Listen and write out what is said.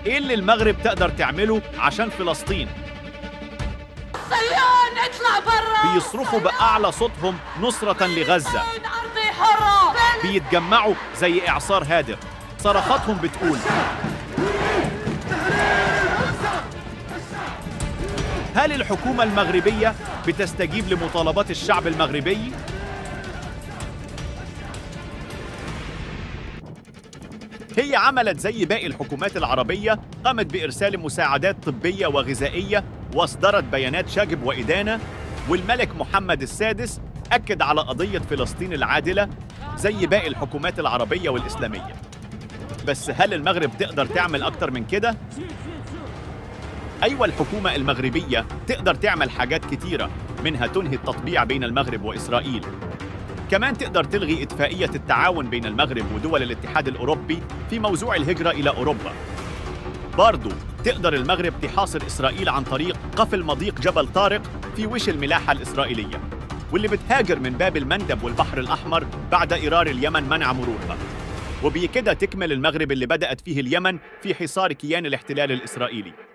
ايه اللي المغرب تقدر تعمله عشان فلسطين صيون اطلع برا بيصرخوا بأعلى صوتهم نصرة لغزة صيون ارضي حرة بيتجمعوا زي إعصار هادر صرخاتهم بتقول هل الحكومة المغربية بتستجيب لمطالبات الشعب المغربي؟ هي عملت زي باقي الحكومات العربية قامت بإرسال مساعدات طبية وغذائية واصدرت بيانات شجب وإدانة والملك محمد السادس أكد على قضية فلسطين العادلة زي باقي الحكومات العربية والإسلامية بس هل المغرب تقدر تعمل أكتر من كده؟ أيوة الحكومة المغربية تقدر تعمل حاجات كتيرة منها تنهي التطبيع بين المغرب وإسرائيل كمان تقدر تلغي اتفاقية التعاون بين المغرب ودول الاتحاد الأوروبي في موضوع الهجرة إلى أوروبا برضو تقدر المغرب تحاصر إسرائيل عن طريق قفل مضيق جبل طارق في وش الملاحة الإسرائيلية واللي بتهاجر من باب المندب والبحر الأحمر بعد إيرار اليمن منع مرورها وبكده تكمل المغرب اللي بدأت فيه اليمن في حصار كيان الاحتلال الإسرائيلي